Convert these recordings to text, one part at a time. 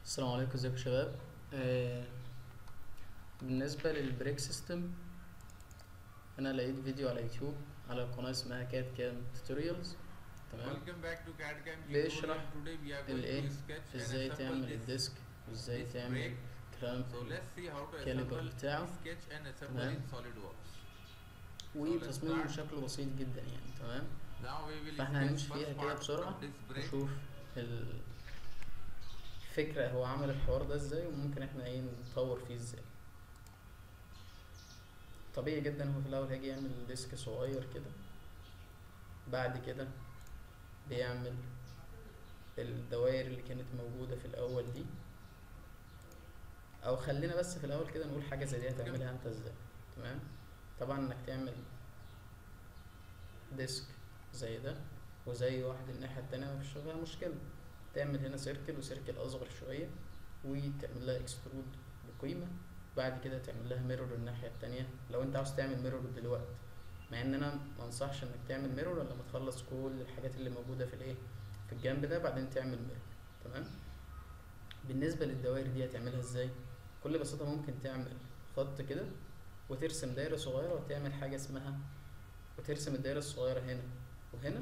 السلام عليكم ازيكم يا شباب آه بالنسبة للبريك سيستم انا لقيت فيديو على يوتيوب على قناة اسمها كات كام توتوريالز تمام Welcome back to CAD CAM بيشرح tutorial. Today we are going الايه to sketch and ازاي assemble تعمل this, الديسك وازاي this تعمل brake. كلام So let's see how to الكاليبر assemble, بتاعه sketch and assemble تمام. in SolidWorks. وتصميمه start. بشكل بسيط جدا يعني تمام Now we will فاحنا sketch هنمشي first فيها كده part بسرعة of this brake. نشوف الفكرة هو عمل الحوار ده ازاي وممكن احنا ايه نطور فيه ازاي طبيعي جدا هو في الاول هيجي يعمل ديسك صغير كده بعد كده بيعمل الدوائر اللي كانت موجودة في الاول دي او خلينا بس في الاول كده نقول حاجة زي دي هتعملها انت ازاي تمام طبعا انك تعمل ديسك زي ده وزي واحد الناحية التانية مفيش فيها مشكلة تعمل هنا سيركل وسيركل أصغر شوية وتعمل لها اكسترود بقيمة بعد كده تعمل لها ميرور الناحية التانية لو انت عاوز تعمل ميرور دلوقتي مع ان انا منصحش انك تعمل ميرور الا لما تخلص كل الحاجات اللي موجودة في الايه في الجنب ده بعدين تعمل ميرور تمام بالنسبة للدوائر دي هتعملها ازاي بكل بساطة ممكن تعمل خط كده وترسم دايرة صغيرة وتعمل حاجة اسمها وترسم الدايرة الصغيرة هنا وهنا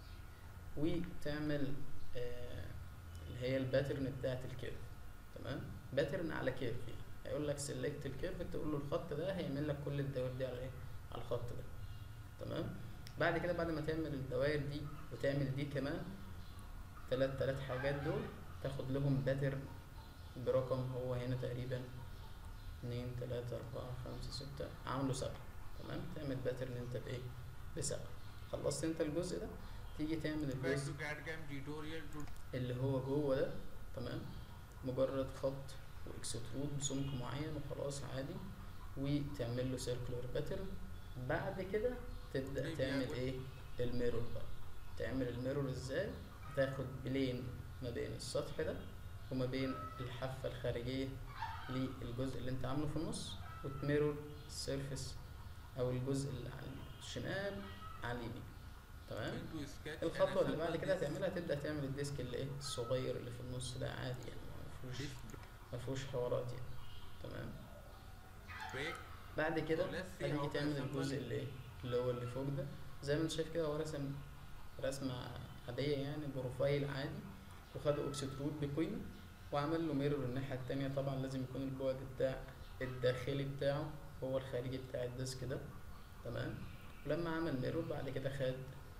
وتعمل آه اللي هي الباترن بتاعت الكيرف تمام باترن على كيرف يعني هيقول لك سيلكت الكيرف تقول له الخط ده هيعمل لك كل الدوائر دي على ايه على الخط ده تمام بعد كده بعد ما تعمل الدوائر دي وتعمل دي كمان تلات تلات حاجات دول تاخد لهم باترن برقم هو هنا تقريبا اتنين تلاتة أربعة خمسة ستة عامله سبعة تمام تعمل باترن انت بايه بسبعة خلصت انت الجزء ده تيجي تعمل Back الجزء to CAD CAM tutorial to اللي هو جوه ده تمام مجرد خط واكسترود بسمك معين وخلاص عادي وتعمل له سيركلر باترن بعد كده تبدأ طيب تعمل يا ايه الميرور بقى تعمل الميرور ازاي تاخد بلين ما بين السطح ده وما بين الحافة الخارجية للجزء اللي انت عامله في النص وتميرور السيرفيس او الجزء اللي على الشمال على اليمين تمام going to sketch and الخطوة اللي بعد assemble كده this- هتعملها تبدأ تعمل الديسك اللي ايه الصغير اللي في النص ده عادي يعني مفيهوش this مفيهوش حوارات يعني تمام brake. بعد كده So let's see هتيجي how to تعمل assemble الجزء اللي ايه اللي هو اللي فوق ده زي ما انت شايف كده هو رسم رسمة عادية يعني بروفايل عادي وخد اكسترود بقيمة وعمل له ميرور الناحية التانية طبعا لازم يكون البعد بتاع الداخلي بتاعه هو الخارجي بتاع الديسك ده تمام ولما عمل ميرور بعد كده خد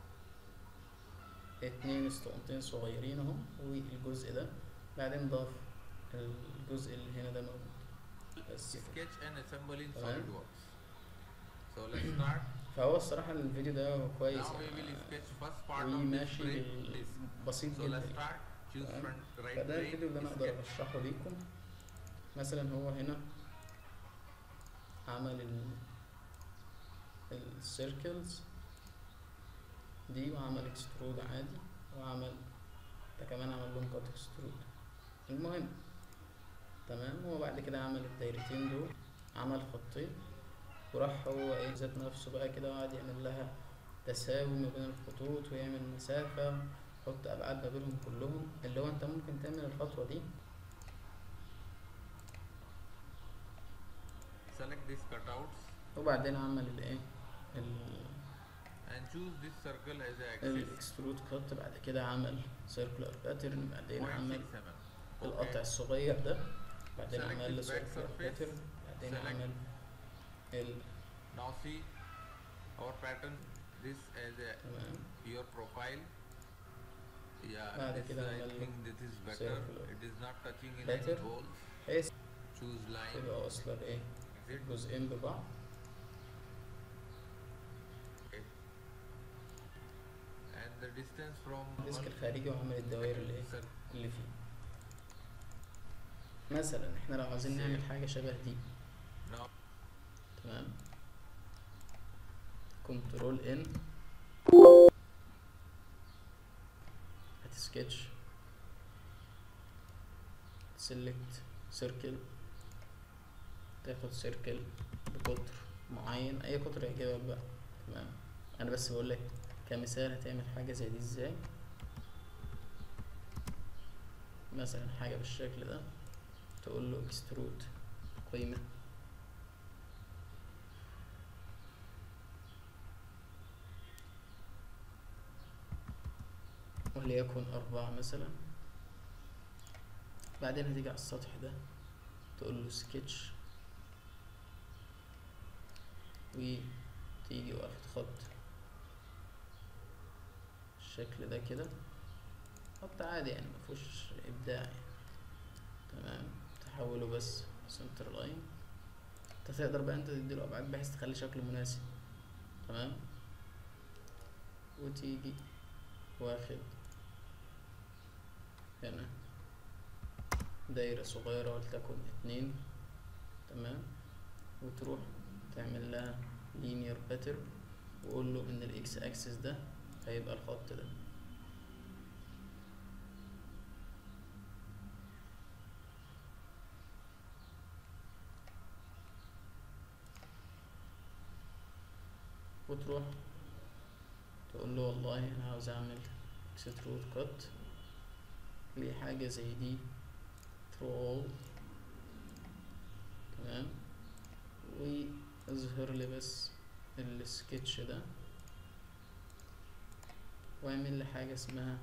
اتنين اسطوانتين صغيرين اهو والجزء ده بعدين ضاف الجزء اللي هنا ده موجود بس كده. sketch and assemble in تمام. SolidWorks. So let's start. فهو الصراحة الفيديو ده كويس Now we will يعني sketch first part of this وماشي brake disc. بسيط So جدا let's start. Choose تمام. front right فده brake. الفيديو اللي انا اقدر sketch. اشرحه ليكم مثلا هو هنا عمل ال السيركلز دي وعمل اكسترود عادي وعمل ده كمان عمل لهم كات اكسترود المهم تمام هو بعد كده عمل الدايرتين دول عمل خطين وراح هو ايه ذات نفسه بقى كده وقعد يعمل لها تساوي ما بين الخطوط ويعمل مسافة يحط أبعاد ما بينهم كلهم اللي هو أنت ممكن تعمل الخطوة دي Select these cutouts وبعدين عمل الايه ال- and choose this circle as a axis. الاكسترود كات بعد كده عمل سيركلر باترن بعدين عمل 0.67. القطع Okay. الصغير ده بعدين Select عمل له this back سيركلر surface. باترن بعدين Select. عمل ال Now see our pattern. This as a تمام your profile. Yeah, بعد this كده I عمل له think this is better. circular. It is not touching in Better. any holes. بحيث Choose line. تبقى واصلة لايه Exit. جزئين ببعض Okay. And the distance from الديسك one الخارجي وعمل الدوائر اللي ايه circle. اللي فيه مثلا احنا لو عايزين نعمل حاجة شبه دي Now تمام كنترول ان هتسكتش سيلكت سيركل تاخد سيركل بقطر معين اي قطر يعجبك بقى تمام انا بس بقول لك كمثال هتعمل حاجة زي دي ازاي مثلا حاجة بالشكل ده تقول له اكسترود قيمة وليكن أربعة مثلا بعدين هتيجي على السطح ده تقول له سكتش وتيجي واخد خط الشكل ده كده خط عادي يعني مفهوش إبداع يعني تمام تحوله بس سنتر لاين انت تقدر بقى انت تديله أبعاد بحيث تخلي شكله مناسب تمام وتيجي واخد هنا دايرة صغيرة ولتكن اتنين تمام وتروح تعمل لها linear pattern وقول له ان الاكس اكسس ده هيبقى الخط ده وتروح تقول له والله انا عاوز اعمل extrude cut لحاجة زي دي through all تمام واظهر لي بس السكتش ده واعمل لي حاجة اسمها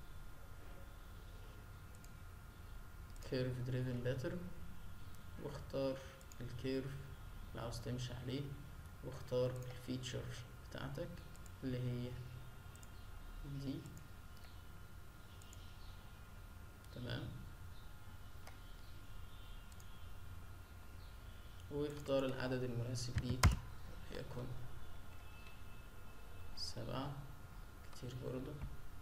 curve driven pattern واختار الكيرف اللي عاوز تمشي عليه واختار الفيتشر بتاعتك اللي هي دي تمام واختار العدد المناسب ليك يكون سبعة كتير برضو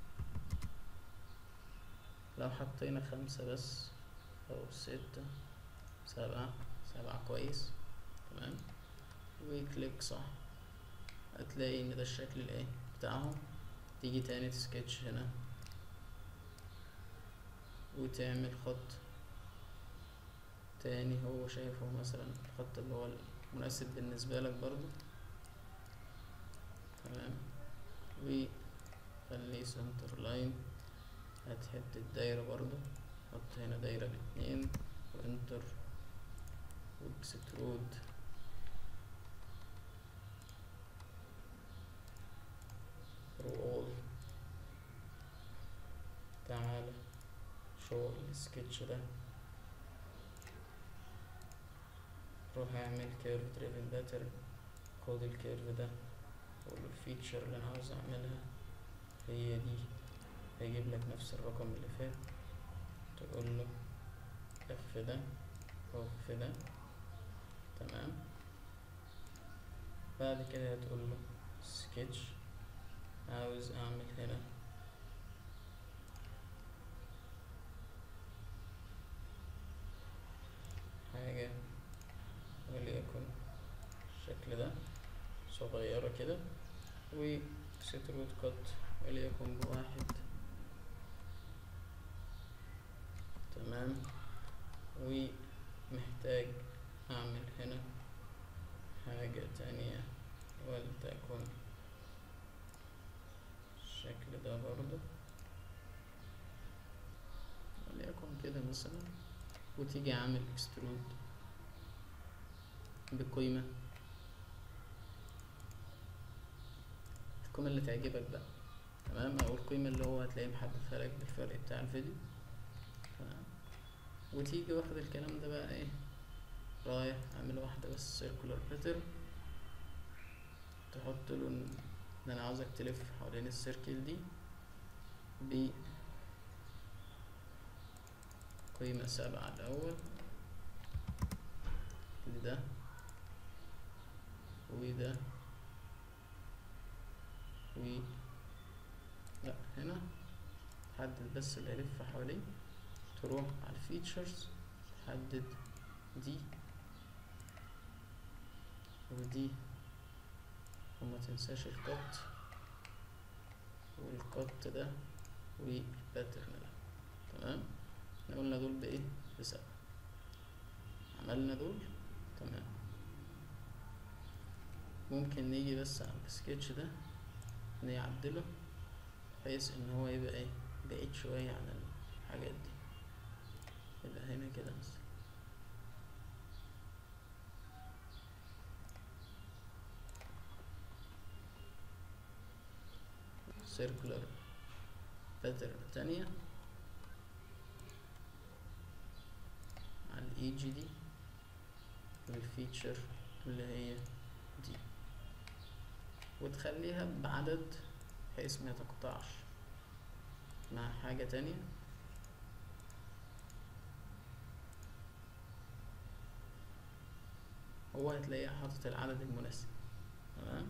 لو حطينا خمسة بس أو ستة سبعة سبعة كويس تمام وكليك صح هتلاقي ان ده الشكل الايه بتاعهم تيجي تاني تسكتش هنا وتعمل خط تاني هو شايفه مثلا الخط اللي هو المناسب بالنسبة لك برضو تمام وخليه سنتر لاين هات حتة دايرة برضو حط هنا دايرة باتنين وانتر واكسترود رول تعالى شو السكتش ده روح اعمل كيرف دريفن باترن خد الكيرف ده قول الفيتشر اللي انا عاوز اعملها هي دي هيجيب لك نفس الرقم اللي فات تقول له اف ده او اف ده تمام بعد كده هتقول له سكتش عاوز اعمل هنا حاجة وليكن الشكل ده صغيرة كده وسترود كات وليكن بواحد تمام ومحتاج اعمل هنا حاجة تانية ولتكن الشكل ده برضو وليكن كده مثلا وتيجي عامل اكسترود بقيمة القيمة اللي تعجبك بقى تمام او القيمة اللي هو هتلاقيه محددها لك بالفرق بتاع الفيديو تمام وتيجي واخد الكلام ده بقى ايه رايح اعمل واحدة بس سيركولار باترن تحط له ان إن انا عاوزك تلف حوالين السيركل دي ب قيمة سبعة الأول لده وده و لا هنا تحدد بس اللي هيلف حواليه تروح على الفيتشرز تحدد دي ودي وما تنساش القط والقط ده والباترن ده تمام احنا قلنا دول بايه بسبعة عملنا دول تمام ممكن نيجي بس على السكتش ده نعدله بحيث ان هو يبقى ايه بعيد شوية عن الحاجات دي يبقى هنا كده مثلا circular pattern تانية على الاي جي دي والفيتشر اللي هي دي وتخليها بعدد بحيث ما تقطعش مع حاجة تانية هو هتلاقيه حاطط العدد المناسب تمام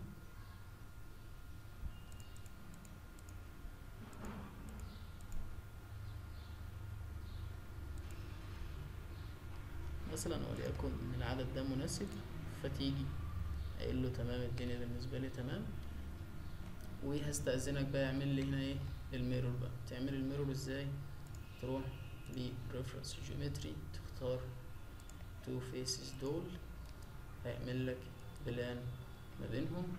مثلا وليكن ان العدد ده مناسب فتيجي قايل له تمام الدنيا بالنسبه لي تمام وهستأذنك بقى اعمل لي هنا ايه الميرور بقى تعمل الميرور ازاي تروح لريفرنس جيومتري تختار تو فيسز دول هيعمل لك بلان ما بينهم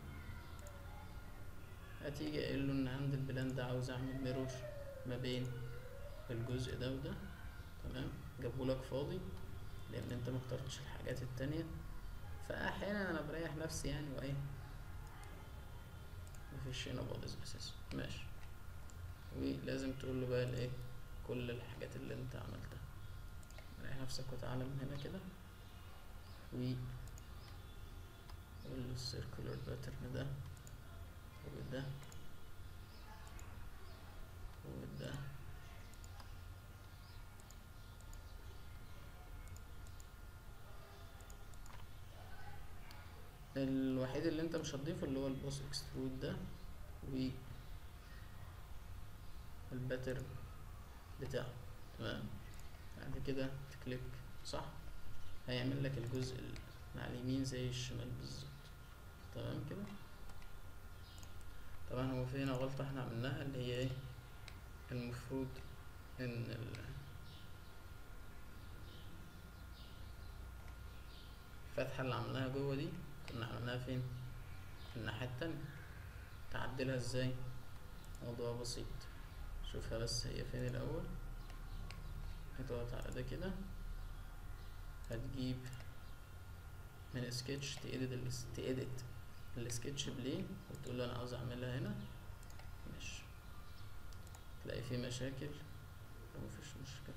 هتيجي قايل له ان عند البلان ده عاوز اعمل ميرور ما بين الجزء ده وده تمام جابهولك فاضي لان انت مخترتش الحاجات التانية فاحيانا انا بريح نفسي يعني وايه مفيش هنا بودز اساسا ماشي ولازم تقول له بقى الايه كل الحاجات اللي انت عملتها ريح نفسك وتعالى من هنا كده و قول له السيركولار باترن ده وده وده الوحيد اللي انت مش هتضيفه اللي هو البوس اكسترود ده و الباترن بتاعه تمام بعد كده تكليك صح هيعمل لك الجزء اللي على اليمين زي الشمال بالظبط تمام كده طبعا هو في هنا غلطة احنا عملناها اللي هي ايه المفروض ان ال الفتحة اللي عملناها جوه دي كنا عملناها فين في الناحية التانية تعدلها ازاي موضوع بسيط شوفها بس هي فين الأول هتضغط على ده كده هتجيب من سكتش تإيديت ال تإيديت السكتش بلين وتقول له أنا عاوز أعملها هنا ماشي تلاقي فيه مشاكل ومفيش مشكلة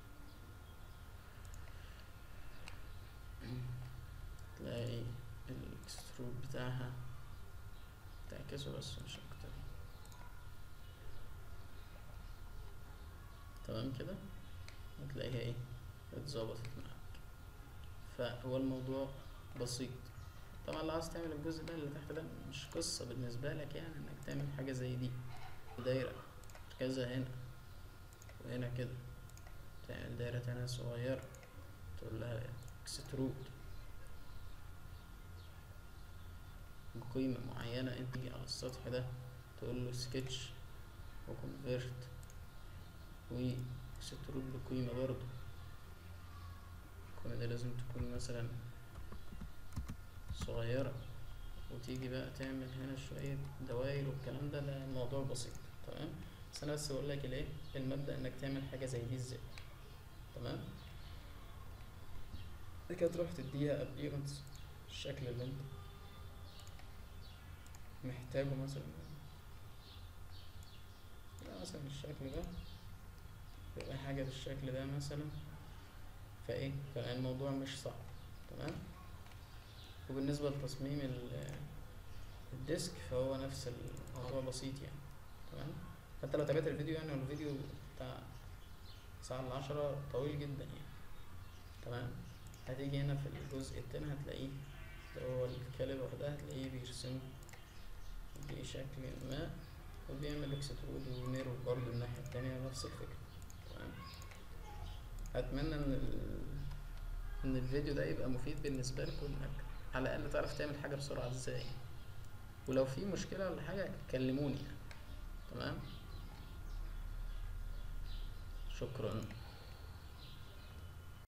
تلاقي الاكسترود بتاعها تعكسه بس مش اكتر تمام كده هتلاقيها ايه اتظبطت معاك فهو الموضوع بسيط طبعا لو عايز تعمل الجزء ده اللي تحت ده مش قصة بالنسبة لك يعني انك تعمل حاجة زي دي دايرة كذا هنا وهنا كده تعمل دايرة تانية صغيرة تقول لها اكسترود بقيمة معينة انت تيجي على السطح ده تقول له سكتش وكونفيرت وسترود بقيمة برضو القيمة دي لازم تكون مثلا صغيرة وتيجي بقى تعمل هنا شوية دواير والكلام ده ده موضوع بسيط تمام بس انا بس بقول لك الايه المبدأ انك تعمل حاجة زي دي ازاي تمام بعد كده تروح تديها appearance الشكل اللي انت محتاجه مثلا لا مثلا الشكل ده يبقى حاجة بالشكل ده مثلا فايه فالموضوع مش صعب تمام وبالنسبة لتصميم ال- الديسك فهو نفس الموضوع بسيط يعني تمام حتى لو تابعت الفيديو يعني هو الفيديو بتاع ساعة إلا عشرة طويل جدا يعني تمام هتيجي هنا في الجزء التاني هتلاقيه اللي هو الكاليبر ده هتلاقيه بيرسم بشكل ما وبيعمل اكسترود وميرور برضه الناحية التانية نفس الفكرة تمام أتمنى إن ال... إن الفيديو ده يبقى مفيد بالنسبة لكم إنك على الأقل تعرف تعمل حاجة بسرعة إزاي ولو في مشكلة ولا حاجة كلموني يعني تمام شكرا